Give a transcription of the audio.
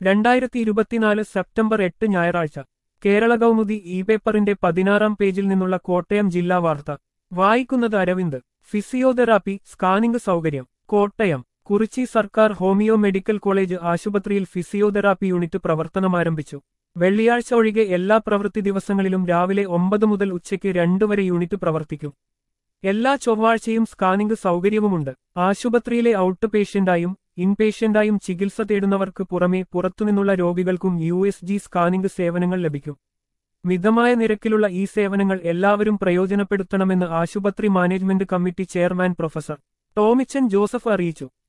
രണ്ടായിരത്തി ഇരുപത്തിനാല് സെപ്റ്റംബർ എട്ട് ഞായറാഴ്ച കേരള കൗമുദി ഇ പേപ്പറിന്റെ പതിനാറാം പേജിൽ നിന്നുള്ള കോട്ടയം ജില്ലാ വാർത്ത വായിക്കുന്നത് അരവിന്ദ് ഫിസിയോതെറാപ്പി സ്കാനിംഗ് സൗകര്യം കോട്ടയം കുറിച്ചി സർക്കാർ ഹോമിയോ മെഡിക്കൽ കോളേജ് ആശുപത്രിയിൽ ഫിസിയോതെറാപ്പി യൂണിറ്റ് പ്രവർത്തനമാരംഭിച്ചു വെള്ളിയാഴ്ച ഒഴികെ എല്ലാ പ്രവൃത്തി ദിവസങ്ങളിലും രാവിലെ ഒമ്പത് മുതൽ ഉച്ചയ്ക്ക് രണ്ടു വരെ യൂണിറ്റ് പ്രവർത്തിക്കും എല്ലാ ചൊവ്വാഴ്ചയും സ്കാനിംഗ് സൗകര്യവുമുണ്ട് ആശുപത്രിയിലെ ഔട്ട് പേഷ്യന്റായും ഇൻപേഷ്യന്റായും ചികിത്സ തേടുന്നവർക്ക് പുറമെ പുറത്തുനിന്നുള്ള രോഗികൾക്കും യു എസ് ജി സ്കാനിംഗ് സേവനങ്ങൾ ലഭിക്കും മിതമായ നിരക്കിലുള്ള ഈ സേവനങ്ങൾ എല്ലാവരും പ്രയോജനപ്പെടുത്തണമെന്ന് ആശുപത്രി management committee chairman professor Tomichan Joseph അറിയിച്ചു